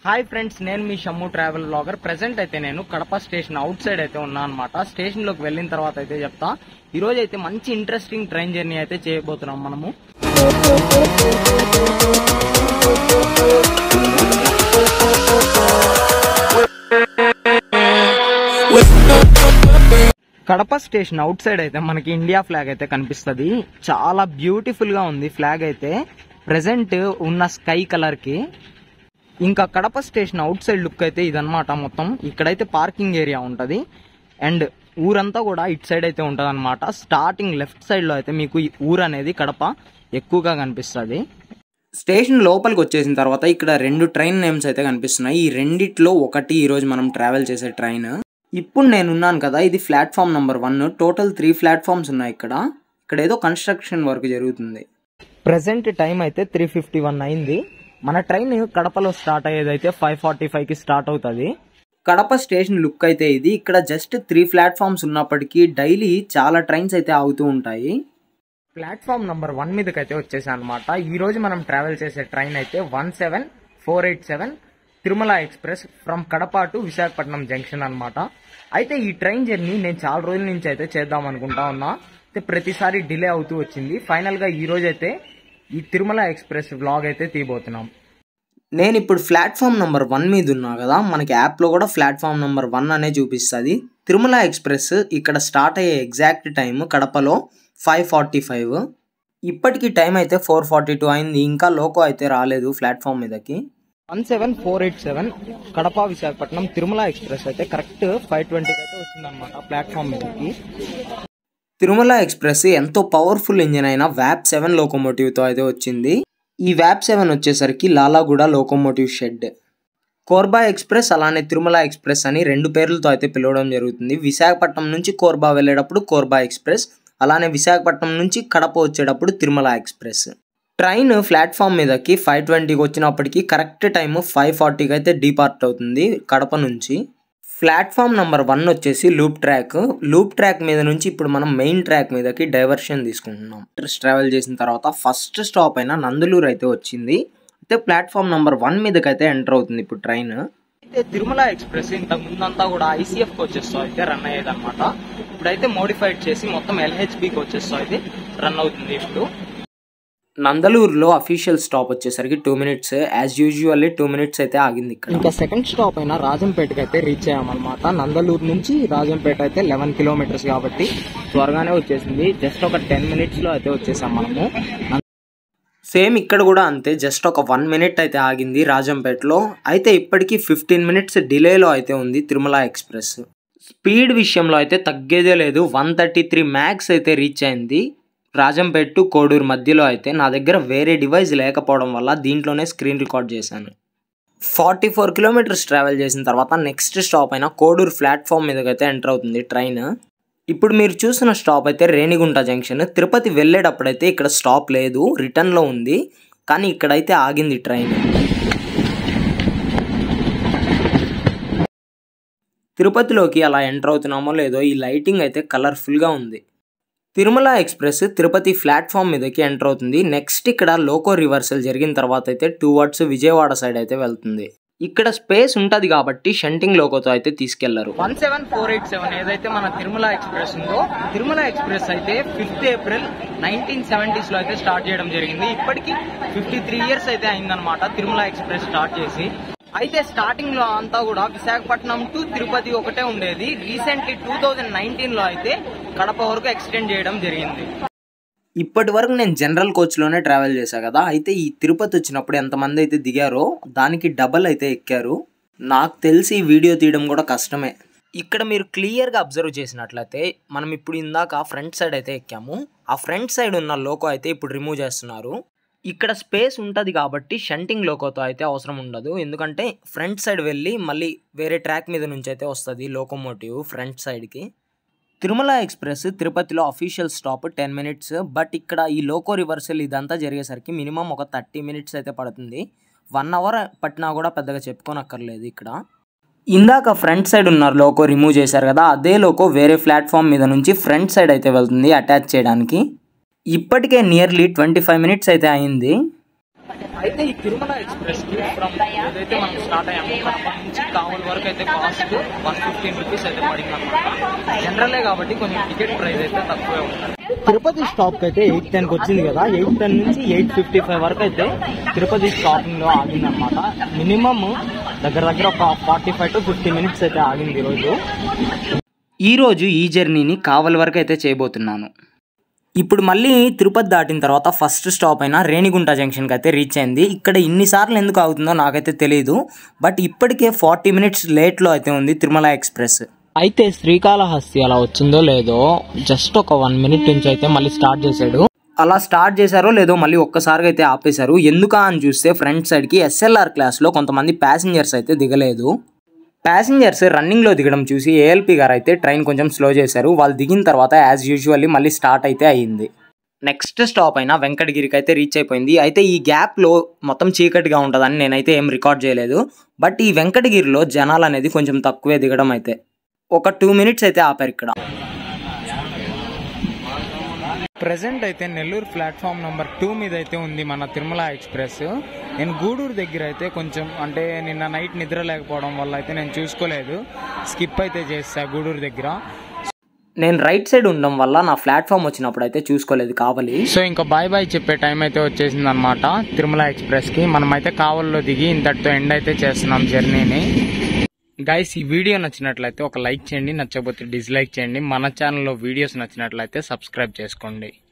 hi friends నేను మీ Shammu travel blogger present అయితే నేను కడప స్టేషన్ అవుట్ సైడ్ అయితే ఉన్నా అనమాట స్టేషన్ లోకి వెళ్ళిన తర్వాత అయితే చెప్తా ఈ రోజు అయితే మంచి ఇంట్రెస్టింగ్ ట్రైన్ జర్నీ అయితే చేయబోతున్నాం మనము కడప స్టేషన్ అవుట్ సైడ్ అయితే మనకి ఇండియా ఫ్లాగ్ అయితే కనిపిస్తది చాలా బ్యూటిఫుల్ గా ఉంది ఫ్లాగ్ అయితే ప్రెసెంట్ ఉన్న స్కై కలర్ కి ఇంకా Kadapa station outside look అయితే ఇదన్నమాట మొత్తం ఇక్కడైతే పార్కింగ్ ఏరియా ఉంటది అండ్ ఊరంతా కూడా ఇటు సైడ్ అయితే ఉంటది అనమాట స్టార్టింగ్ లెఫ్ట్ సైడ్ లో అయితే మీకు ఈ ఊరు అనేది కడప ఎక్కువగా కనిపిస్తది స్టేషన్ లోపలికి వచ్చేసిన తర్వాత ఇక్కడ రెండు ట్రైన్ నేమ్స్ అయితే కనిపిస్తున్నాయి ఈ రెండిట్లో ఒకటి ఈరోజు మనం ట్రావెల్ చేసే ట్రైన్ ఇప్పుడు నేను ఉన్నాను కదా ఇది platform number one total three platforms ఉన్నాయి ఇక్కడ ఇక్కడ ఏదో కన్స్ట్రక్షన్ వర్క్ జరుగుతుంది ప్రెసెంట్ టైం అయితే త్రీ ఫిఫ్టీ వన్ అయింది మన ట్రైన్ కడపలో స్టార్ట్ అయ్యేది అయితే ఫైవ్ ఫార్టీ ఫైవ్ కి స్టార్ట్ అవుతుంది కడప స్టేషన్ లుక్ అయితే ఇది ఇక్కడ జస్ట్ త్రీ ప్లాట్ఫామ్స్ ఉన్నప్పటికీ డైలీ చాలా ట్రైన్స్ అయితే ఆగుతూ ఉంటాయి ప్లాట్ఫామ్ నంబర్ వన్ మీదకి అయితే వచ్చేసా అనమాట ఈ రోజు మనం ట్రావెల్ చేసే ట్రైన్ అయితే one seven four eight seven Tirumala express from Kadapa to Visakhapatnam junction అన్నమాట అయితే ఈ ట్రైన్ జర్నీ నేను చాలా రోజుల నుంచి అయితే చేద్దాం అనుకుంటా ఉన్నా అయితే ప్రతిసారి డిలే అవుతూ వచ్చింది ఫైనల్ గా ఈ రోజు అయితే ఈ తిరుమల ఎక్స్ప్రెస్ వ్లాగ్ అయితే తీయబోతున్నాం నేను ఇప్పుడు ప్లాట్ఫామ్ నెంబర్ వన్ మీద ఉన్నా కదా మనకి యాప్లో కూడా ప్లాట్ఫామ్ నెంబర్ వన్ అనే చూపిస్తుంది తిరుమల ఎక్స్ప్రెస్ ఇక్కడ స్టార్ట్ అయ్యే ఎగ్జాక్ట్ టైం కడపలో ఫైవ్ ఫార్టీ ఫైవ్ ఇప్పటికి టైం అయితే ఫోర్ ఫార్టీ టూ అయింది ఇంకా లోకో అయితే రాలేదు ప్లాట్ఫామ్ మీదకి one seven four eight seven Kadapa Visakhapatnam Tirumala express అయితే కరెక్ట్ ఫైవ్ ట్వంటీకి అయితే వచ్చిందనమాట ప్లాట్ఫామ్ మీదకి తిరుమల ఎక్స్ప్రెస్ ఎంతో పవర్ఫుల్ ఇంజిన్ అయిన వ్యాప్ సెవెన్ లోకోమోటివ్తో అయితే వచ్చింది ఈ వ్యాప్ సెవెన్ వచ్చేసరికి Lalaguda locomotive shed Korba express అలానే తిరుమల ఎక్స్ప్రెస్ అని రెండు పేర్లతో అయితే పిలవడం జరుగుతుంది విశాఖపట్నం నుంచి కోర్బా వెళ్ళేటప్పుడు కోర్బా ఎక్స్ప్రెస్ అలానే విశాఖపట్నం నుంచి కడప వచ్చేటప్పుడు తిరుమల ఎక్స్ప్రెస్ ట్రైన్ ప్లాట్ఫామ్ మీదకి ఫైవ్ ట్వంటీకి వచ్చినప్పటికీ కరెక్ట్ టైం ఫైవ్ ఫార్టీకి అయితే డిపార్ట్ అవుతుంది కడప నుంచి ప్లాట్ఫామ్ నెంబర్ వన్ వచ్చేసి లూప్ ట్రాక్ లూప్ ట్రాక్ మీద నుంచి ఇప్పుడు మనం మెయిన్ ట్రాక్ మీదకి డైవర్షన్ తీసుకుంటున్నాం ట్రావెల్ చేసిన తర్వాత ఫస్ట్ స్టాప్ అయిన నందులూరు అయితే వచ్చింది అయితే ప్లాట్ఫామ్ నెంబర్ వన్ మీదకి అయితే ఎంటర్ అవుతుంది ఇప్పుడు ట్రైన్ అయితే తిరుమల ఎక్స్ప్రెస్ ఇంతకు ముందంతా కూడా ఐసీఎఫ్ కోచెస్ అయితే రన్ అయ్యేది అనమాట ఇప్పుడైతే మోడిఫైడ్ చేసి మొత్తం ఎల్హెచ్బి కోచెస్ అయితే రన్ అవుతుంది ఇప్పుడు నందలూరులో అఫీషియల్ స్టాప్ వచ్చేసరికి two minutes as usually two minutes అయితే ఆగింది ఇక్కడ ఇంకా సెకండ్ స్టాప్ అయిన రాజంపేటకి అయితే రీచ్ అయ్యామన్నమాట నందలూరు నుంచి రాజంపేట అయితే లెవెన్ కిలోమీటర్స్ కాబట్టి త్వరగానే వచ్చేసింది జస్ట్ ఒక టెన్ మినిట్స్ లో అయితే వచ్చేసాం మనము సేమ్ ఇక్కడ కూడా అంతే జస్ట్ ఒక వన్ మినిట్ అయితే ఆగింది రాజంపేటలో అయితే ఇప్పటికీ ఫిఫ్టీన్ మినిట్స్ డిలేలో అయితే ఉంది తిరుమల ఎక్స్ప్రెస్ స్పీడ్ విషయంలో అయితే తగ్గేదే లేదు వన్ థర్టీ త్రీ మ్యాక్స్ అయితే రీచ్ అయింది రాజంపేట టు కోడూరు మధ్యలో అయితే నా దగ్గర వేరే డివైస్ లేకపోవడం వల్ల దీంట్లోనే స్క్రీన్ రికార్డ్ చేశాను ఫార్టీ ఫోర్ కిలోమీటర్స్ ట్రావెల్ చేసిన తర్వాత నెక్స్ట్ స్టాప్ అయిన కోడూరు ప్లాట్ఫామ్ మీదకైతే ఎంటర్ అవుతుంది ట్రైన్ ఇప్పుడు మీరు చూసిన స్టాప్ అయితే రేణిగుంట జంక్షన్ తిరుపతి వెళ్ళేటప్పుడైతే ఇక్కడ స్టాప్ లేదు రిటర్న్లో ఉంది కానీ ఇక్కడైతే ఆగింది ట్రైన్ తిరుపతిలోకి అలా ఎంటర్ అవుతున్నామో లేదో ఈ లైటింగ్ అయితే కలర్ఫుల్గా ఉంది తిరుమల ఎక్స్ప్రెస్ తిరుపతి ప్లాట్ఫామ్ మీదకి ఎంటర్ అవుతుంది నెక్స్ట్ ఇక్కడ లోకో రివర్సల్ జరిగిన తర్వాత అయితే టూ వర్డ్స్ విజయవాడ సైడ్ అయితే వెళ్తుంది ఇక్కడ స్పేస్ ఉంటుంది కాబట్టి షంటింగ్ లోకోతో అయితే తీసుకెళ్లరు one seven four eight seven ఏదైతే మన తిరుమల ఎక్స్ప్రెస్ ఉందో తిరుమల ఎక్స్ప్రెస్ అయితే ఫిఫ్త్ ఏప్రిల్ నైన్టీన్ సెవెంటీస్ లో అయితే స్టార్ట్ చేయడం జరిగింది ఇప్పటికి ఫిఫ్టీ త్రీ ఇయర్స్ అయితే అయిందనమాట తిరుమల ఎక్స్ప్రెస్ స్టార్ట్ చేసి అయితే స్టార్టింగ్ లో అంతా కూడా విశాఖపట్నం టు తిరుపతి ఒకటే ఉండేది రీసెంట్లీ టూ థౌజండ్ నైన్టీన్ లో అయితే కడప వరకు ఎక్స్టెండ్ చేయడం జరిగింది ఇప్పటి వరకు నేను జనరల్ కోచ్లోనే ట్రావెల్ చేశా కదా అయితే ఈ తిరుపతి వచ్చినప్పుడు ఎంతమంది అయితే దిగారో దానికి డబల్ అయితే ఎక్కారు నాకు తెలిసి ఈ వీడియో తీయడం కూడా కష్టమే ఇక్కడ మీరు క్లియర్గా అబ్జర్వ్ చేసినట్లయితే మనం ఇప్పుడు ఇందాక ఫ్రంట్ సైడ్ అయితే ఎక్కాము ఆ ఫ్రంట్ సైడ్ ఉన్న లోకో అయితే ఇప్పుడు రిమూవ్ చేస్తున్నారు ఇక్కడ స్పేస్ ఉంటుంది కాబట్టి షంటింగ్ లోకోతో అయితే అవసరం ఉండదు ఎందుకంటే ఫ్రంట్ సైడ్ వెళ్ళి మళ్ళీ వేరే ట్రాక్ మీద నుంచి అయితే వస్తుంది లోకోమోటివ్ ఫ్రంట్ సైడ్కి తిరుమల ఎక్స్ప్రెస్ తిరుపతిలో official stop ten minutes but ఇక్కడ ఈ లోకో రివర్సల్ ఇదంతా జరిగేసరికి మినిమం ఒక థర్టీ మినిట్స్ అయితే పడుతుంది వన్ అవర్ పట్టినా కూడా పెద్దగా చెప్పుకోనక్కర్లేదు ఇక్కడ ఇందాక ఫ్రంట్ సైడ్ ఉన్నారు లోకో రిమూవ్ చేశారు కదా అదే లోకో వేరే ప్లాట్ఫామ్ మీద నుంచి ఫ్రంట్ సైడ్ అయితే వెళ్తుంది అటాచ్ చేయడానికి ఇప్పటికే నియర్లీ ట్వంటీ ఫైవ్ మినిట్స్ అయితే అయింది అయితే ఈ తిరుమల ఎక్స్ప్రెస్ కి ఫ్రమ్ ఏదైతే మనం స్టార్ట్ అయ్యామో కడప నుంచి కావల్ వరకు అయితే కాస్ట్ వన్ ఫిఫ్టీన్ రూపీస్ అయితే పడింది అనమాట జనరలే కాబట్టి కొంచెం టికెట్ ప్రైస్ అయితే తక్కువే ఉంటుంది తిరుపతి స్టాప్ అయితే ఎయిట్ టెన్ కి వచ్చింది కదా ఎయిట్ టెన్ నుంచి ఎయిట్ ఫిఫ్టీ ఫైవ్ వరకు అయితే తిరుపతి స్టాపింగ్ లో ఆగింది అనమాట మినిమం దగ్గర దగ్గర ఒక forty five to fifty minutes అయితే ఆగింది ఈరోజు ఈరోజు ఈ జర్నీని కావలి వరకు అయితే చేయబోతున్నాను ఇప్పుడు మళ్ళీ తిరుపతి దాటిన తర్వాత ఫస్ట్ స్టాప్ అయిన రేణిగుంట జంక్షన్కి అయితే రీచ్ అయింది ఇక్కడ ఇన్నిసార్లు ఎందుకు అవుతుందో నాకైతే తెలియదు బట్ ఇప్పటికే ఫార్టీ మినిట్స్ లేట్లో అయితే ఉంది తిరుమల ఎక్స్ప్రెస్ అయితే శ్రీకాళహస్తి అలా వచ్చిందో లేదో జస్ట్ ఒక వన్ మినిట్ నుంచి అయితే మళ్ళీ స్టార్ట్ చేశాడు అలా స్టార్ట్ చేశారో లేదో మళ్ళీ ఒక్కసారిగా అయితే ఆపేశారు ఎందుకా అని చూస్తే ఫ్రంట్ సైడ్కి ఎస్ఎల్ఆర్ క్లాస్లో కొంతమంది ప్యాసింజర్స్ అయితే దిగలేదు ప్యాసింజర్స్ రన్నింగ్లో దిగడం చూసి ఏఎల్పి గారు అయితే ట్రైన్ కొంచెం స్లో చేశారు వాళ్ళు దిగిన తర్వాత యాజ్ యూజువల్లీ మళ్ళీ స్టార్ట్ అయితే అయ్యింది నెక్స్ట్ స్టాప్ అయినా వెంకటగిరికి అయితే రీచ్ అయిపోయింది అయితే ఈ గ్యాప్లో మొత్తం చీకటిగా ఉంటుందని నేనైతే ఏం రికార్డ్ చేయలేదు బట్ ఈ వెంకటగిరిలో జనాలు అనేది కొంచెం తక్కువే దిగడం అయితే ఒక టూ మినిట్స్ అయితే ఆపారు ఇక్కడ ప్రెసెంట్ అయితే నెల్లూరు ప్లాట్ఫామ్ నెంబర్ టూ మీద అయితే ఉంది మన తిరుమల ఎక్స్ప్రెస్ నేను గూడూరు దగ్గర అయితే కొంచెం అంటే నిన్న నైట్ నిద్ర లేకపోవడం వల్ల అయితే నేను చూసుకోలేదు స్కిప్ అయితే చేస్తా గూడూరు దగ్గర నేను రైట్ సైడ్ ఉండడం వల్ల నా ప్లాట్ఫామ్ వచ్చినప్పుడు అయితే చూసుకోలేదు కావాలి సో ఇంకా బాయ్ బాయ్ చెప్పే టైం అయితే వచ్చేసింది అనమాట తిరుమల ఎక్స్ప్రెస్కి మనమైతే కావల్లో దిగి ఇంతటితో ఎండ్ అయితే చేస్తున్నాం జర్నీని గైస్ ఈ వీడియో నచ్చినట్లయితే ఒక లైక్ చేయండి నచ్చకపోతే డిస్లైక్ చేయండి మన ఛానల్లో వీడియోస్ నచ్చినట్లయితే సబ్స్క్రైబ్ చేసుకోండి